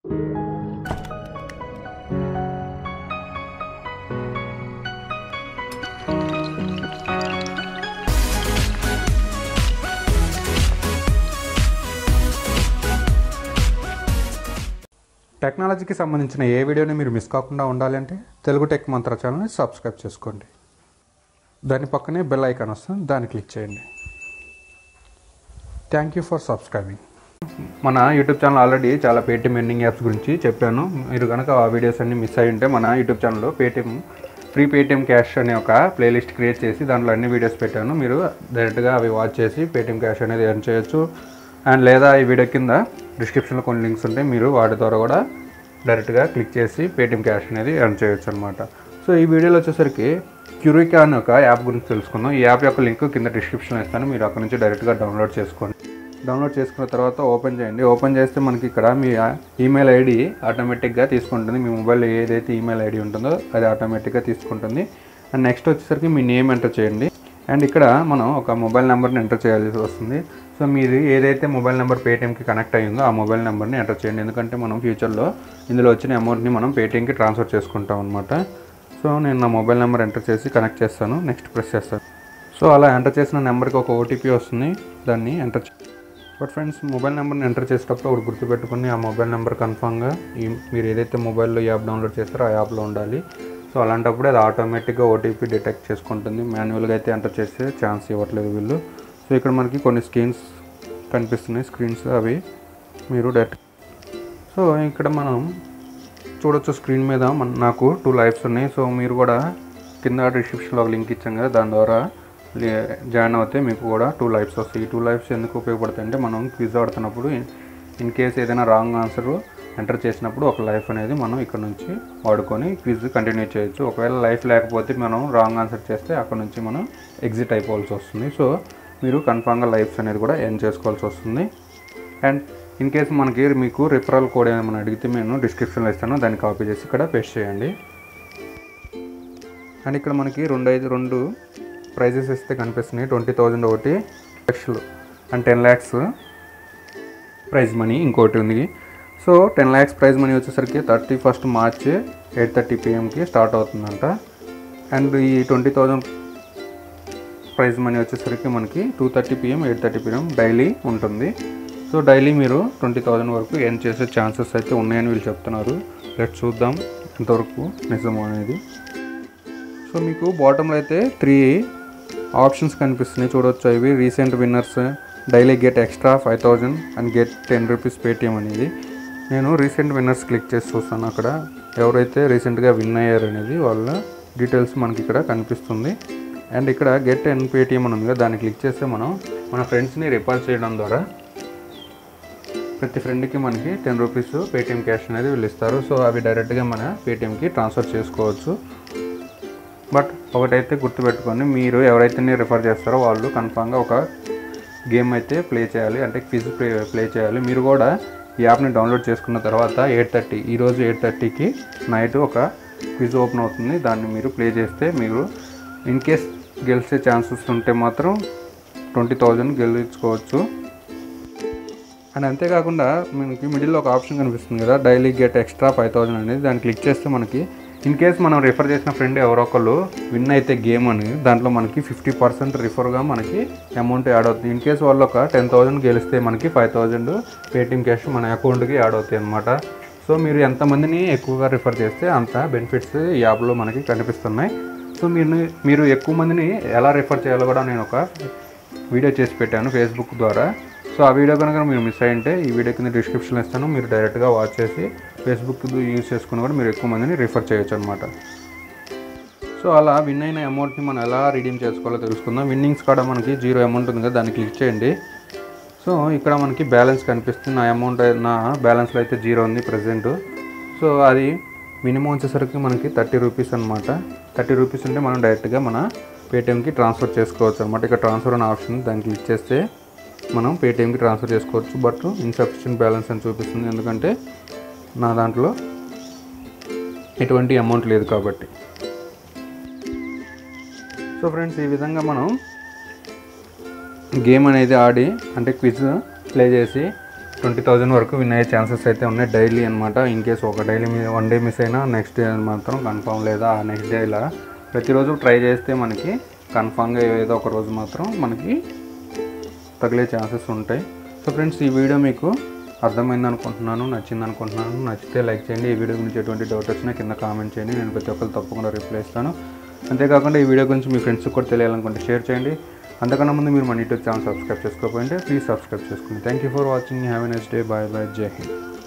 టెక్నాలజీకి సంబంధించిన ఏ వీడియోని మీరు మిస్ కాకుండా ఉండాలి అంటే తెలుగు టెక్ మంత్ర ఛానల్ని సబ్స్క్రైబ్ చేసుకోండి దాని పక్కనే బెల్ ఐకాన్ వస్తుంది దాన్ని క్లిక్ చేయండి థ్యాంక్ యూ ఫర్ సబ్స్క్రైబింగ్ మన యూట్యూబ్ ఛానల్ ఆల్రెడీ చాలా పేటీఎం ఎర్నింగ్ యాప్స్ గురించి చెప్పాను మీరు కనుక ఆ వీడియోస్ అన్ని మిస్ అయి ఉంటే మన యూట్యూబ్ ఛానల్లో పేటీఎం ఫ్రీ పేటీఎం క్యాష్ అనే ఒక ప్లేలిస్ట్ క్రియేట్ చేసి దాంట్లో అన్ని వీడియోస్ పెట్టాను మీరు డైరెక్ట్గా అవి వాచ్ చేసి పేటీఎం క్యాష్ అనేది ఎర్న్ చేయొచ్చు అండ్ లేదా ఈ వీడియో కింద డిస్క్రిప్షన్లో కొన్ని లింక్స్ ఉంటాయి మీరు వాటి ద్వారా కూడా డైరెక్ట్గా క్లిక్ చేసి పేటీఎం క్యాష్ అనేది ఎర్న్ చేయొచ్చు అనమాట సో ఈ వీడియోలో వచ్చేసరికి క్యూరికా అనే ఒక యాప్ గురించి తెలుసుకుందాం ఈ యాప్ యొక్క లింక్ కింద డిస్క్రిప్షన్లో ఇస్తాను మీరు అక్కడ నుంచి డైరెక్ట్గా డౌన్లోడ్ చేసుకోండి డౌన్లోడ్ చేసుకున్న తర్వాత ఓపెన్ చేయండి ఓపెన్ చేస్తే మనకి ఇక్కడ మీ ఈమెయిల్ ఐడి ఆటోమేటిక్గా తీసుకుంటుంది మీ మొబైల్లో ఏదైతే ఈమెయిల్ ఐడి ఉంటుందో అది ఆటోమేటిక్గా తీసుకుంటుంది అండ్ నెక్స్ట్ వచ్చేసరికి మీ నేమ్ ఎంటర్ చేయండి అండ్ ఇక్కడ మనం ఒక మొబైల్ నెంబర్ని ఎంటర్ చేయాల్సి వస్తుంది సో మీరు ఏదైతే మొబైల్ నెంబర్ పేటీఎంకి కనెక్ట్ అయ్యిందో ఆ మొబైల్ నెంబర్ని ఎంటర్ చేయండి ఎందుకంటే మనం ఫ్యూచర్లో ఇందులో వచ్చిన అమౌంట్ని మనం పేటీఎంకి ట్రాన్స్ఫర్ చేసుకుంటాం అనమాట సో నేను నా మొబైల్ నెంబర్ ఎంటర్ చేసి కనెక్ట్ చేస్తాను నెక్స్ట్ ప్రెస్ చేస్తాను సో అలా ఎంటర్ చేసిన నెంబర్కి ఒక ఓటీపీ వస్తుంది దాన్ని ఎంటర్ చే బట్ ఫ్రెండ్స్ మొబైల్ నెంబర్ని ఎంటర్ చేసేటప్పుడు ఒకటి గుర్తుపెట్టుకుని ఆ మొబైల్ నెంబర్ కన్ఫామ్గా ఈ మీరు ఏదైతే మొబైల్లో యాప్ డౌన్లోడ్ చేస్తారో ఆ యాప్లో ఉండాలి సో అలాంటప్పుడు అది ఆటోమేటిక్గా ఓటీపీ డిటెక్ట్ చేసుకుంటుంది మాన్యువల్గా అయితే ఎంటర్ చేసే ఛాన్స్ ఇవ్వట్లేదు వీళ్ళు సో ఇక్కడ మనకి కొన్ని స్క్రీన్స్ కనిపిస్తున్నాయి స్క్రీన్స్ అవి మీరు డైరెక్ట్ సో ఇక్కడ మనం చూడొచ్చు స్క్రీన్ మీద మన నాకు టూ లైఫ్స్ ఉన్నాయి సో మీరు కూడా కింద డిస్క్రిప్షన్లో ఒక లింక్ ఇచ్చాం కదా దాని ద్వారా జాయిన్ అవుతే మీకు కూడా టూ లైఫ్స్ వస్తాయి ఈ టూ లైఫ్స్ ఎందుకు ఉపయోగపడతాయి అంటే మనం క్విజ్ ఆడుతున్నప్పుడు ఇన్ కేస్ ఏదైనా రాంగ్ ఆన్సర్ ఎంటర్ చేసినప్పుడు ఒక లైఫ్ అనేది మనం ఇక్కడ నుంచి వాడుకొని క్విజ్ కంటిన్యూ చేయొచ్చు ఒకవేళ లైఫ్ లేకపోతే మనం రాంగ్ ఆన్సర్ చేస్తే అక్కడ నుంచి మనం ఎగ్జిట్ అయిపోవాల్సి వస్తుంది సో మీరు కన్ఫామ్గా లైఫ్స్ అనేది కూడా ఎర్న్ చేసుకోవాల్సి వస్తుంది అండ్ ఇన్ కేస్ మనకి మీకు రిఫరల్ కోడ్ ఏమైనా అడిగితే నేను డిస్క్రిప్షన్లో ఇస్తాను దాన్ని కాపీ చేసి ఇక్కడ పేస్ట్ చేయండి అండ్ ఇక్కడ మనకి రెండు ఐదు రెండు ప్రైజెస్ ఇస్తే కనిపిస్తున్నాయి ట్వంటీ థౌజండ్ ఒకటి లక్షలు and ten lakhs prize money ఇంకోటి ఉంది so ten lakhs prize money వచ్చేసరికి thirty first March eight thirty పిఎంకి స్టార్ట్ అవుతుందంట అండ్ ఈ ట్వంటీ థౌజండ్ ప్రైజ్ మనీ వచ్చేసరికి మనకి two thirty PM eight thirty PM daily ఉంటుంది సో డైలీ మీరు ట్వంటీ థౌజండ్ వరకు ఎర్న్ చేసే ఛాన్సెస్ అయితే ఉన్నాయని వీళ్ళు చెప్తున్నారు లెట్ చూద్దాం ఎంతవరకు నిజము అనేది సో మీకు బాటంలో అయితే త్రీ ఆప్షన్స్ కనిపిస్తున్నాయి చూడొచ్చు ఇవి recent winners daily get extra five thousand and get ten rupees Paytm అనేది నేను రీసెంట్ విన్నర్స్ క్లిక్ చేసి చూస్తాను అక్కడ ఎవరైతే రీసెంట్గా విన్ అయ్యారు అనేది వాళ్ళ డీటెయిల్స్ మనకి ఇక్కడ కనిపిస్తుంది అండ్ ఇక్కడ గెట్ టెన్ పేటిఎం అని ఉంది కదా దాన్ని క్లిక్ చేస్తే మనం మన ఫ్రెండ్స్ని రిఫర్ చేయడం ద్వారా ప్రతి ఫ్రెండ్కి మనకి టెన్ రూపీస్ పేటిఎం క్యాష్ అనేది వీళ్ళు ఇస్తారు సో అవి డైరెక్ట్గా మన పేటిఎంకి ట్రాన్స్ఫర్ చేసుకోవచ్చు బట్ ఒకటైతే గుర్తుపెట్టుకొని మీరు ఎవరైతే రిఫర్ చేస్తారో వాళ్ళు కన్ఫామ్గా ఒక గేమ్ అయితే ప్లే చేయాలి అంటే క్విజ్ ప్లే ప్లే చేయాలి మీరు కూడా ఈ యాప్ని డౌన్లోడ్ చేసుకున్న తర్వాత ఎయిట్ థర్టీ ఈరోజు ఎయిట్ థర్టీకి నైట్ ఒక క్విజ్ ఓపెన్ అవుతుంది దాన్ని మీరు ప్లే చేస్తే మీరు ఇన్ కేస్ గెలిచే ఛాన్సెస్ ఉంటే మాత్రం ట్వంటీ థౌజండ్ గెలుచుకోవచ్చు అండ్ అంతేకాకుండా మనకి మిడిల్లో ఒక ఆప్షన్ కనిపిస్తుంది కదా daily get extra five thousand అనేది దాన్ని క్లిక్ చేస్తే మనకి ఇన్ కేస్ మనం రిఫర్ చేసిన ఫ్రెండ్ ఎవరో ఒకళ్ళు విన్ అయితే గేమ్ అని దాంట్లో మనకి ఫిఫ్టీ పర్సెంట్ రిఫర్గా మనకి అమౌంట్ యాడ్ అవుతుంది ఇన్ కేస్ వాళ్ళు ఒక టెన్ థౌజండ్ గెలిస్తే మనకి ఫైవ్ థౌజండ్ పేటిఎం క్యాష్ మన అకౌంట్కి యాడ్ అవుతాయి అనమాట సో మీరు ఎంతమందిని ఎక్కువగా రిఫర్ చేస్తే అంత బెనిఫిట్స్ ఈ యాప్లో మనకి కనిపిస్తున్నాయి సో మీరు మీరు ఎక్కువ మందిని ఎలా రిఫర్ చేయాలో కూడా నేను ఒక వీడియో చేసి పెట్టాను ఫేస్బుక్ ద్వారా సో ఆ వీడియో కనుక మీరు మిస్ అయ్యింటే ఈ వీడియో కింద డిస్క్రిప్షన్లో ఇస్తాను మీరు డైరెక్ట్గా వాచ్ చేసి ఫేస్బుక్ యూజ్ చేసుకుని కూడా మీరు ఎక్కువ మందిని రిఫర్ చేయొచ్చు అనమాట సో అలా విన్ అయిన అమౌంట్ని మనం ఎలా రిడీమ్ చేసుకోవాలో తెలుసుకుందాం విన్నింగ్స్ కాడ మనకి జీరో అమౌంట్ ఉంది కదా దాన్ని క్లిక్ చేయండి సో ఇక్కడ మనకి బ్యాలెన్స్ కనిపిస్తుంది నా అమౌంట్ నా బ్యాలెన్స్లో అయితే జీరో ఉంది ప్రజెంట్ సో అది మినిమం వచ్చేసరికి మనకి థర్టీ రూపీస్ అనమాట థర్టీ రూపీస్ ఉంటే మనం డైరెక్ట్గా మన పేటిఎంకి ట్రాన్స్ఫర్ చేసుకోవచ్చు అనమాట ఇక్కడ ట్రాన్స్ఫర్ అనే ఆప్షన్ దాన్ని క్లిక్ చేస్తే మనం పేటిఎంకి ట్రాన్స్ఫర్ చేసుకోవచ్చు బట్ ఇన్సఫిషియెంట్ బ్యాలెన్స్ అని చూపిస్తుంది ఎందుకంటే నా దాంట్లో ఎటువంటి అమౌంట్ లేదు కాబట్టి సో ఫ్రెండ్స్ ఈ విధంగా మనం గేమ్ అనేది ఆడి అంటే క్విజ్ ప్లే చేసి ట్వంటీ థౌజండ్ వరకు విన్ అయ్యే ఛాన్సెస్ అయితే ఉన్నాయి డైలీ అనమాట ఇన్ కేస్ ఒక డైలీ వన్ డే మిస్ అయినా నెక్స్ట్ డే మాత్రం కన్ఫామ్ లేదా ఆ నెక్స్ట్ డే ఇలా ప్రతిరోజు ట్రై చేస్తే మనకి కన్ఫామ్గా ఏదో ఒక రోజు మాత్రం మనకి తగిలే ఛాన్సెస్ ఉంటాయి సో ఫ్రెండ్స్ ఈ వీడియో మీకు అర్థమైంది అనుకుంటున్నాను నచ్చింది అనుకుంటున్నాను నచ్చితే లైక్ చేయండి ఈ వీడియో గురించి ఎటువంటి డౌట్ వచ్చినా కింద కామెంట్ చేయండి నేను ప్రతి ఒక్కరు తప్పకుండా రిప్లై ఇస్తాను అంతేకాకుండా ఈ వీడియో గురించి మీ ఫ్రెండ్స్కి కూడా తెలియాలనుకుంటే షేర్ చేయండి అంతకన్నా ముందు మీరు మన యూట్యూబ్ ఛానల్ సబ్స్క్రైబ్ చేసుకోకపోయింటే ప్లీజ్ సబ్స్క్రైబ్ చేసుకోండి thank you for watching have a next day bye bye జై హింద్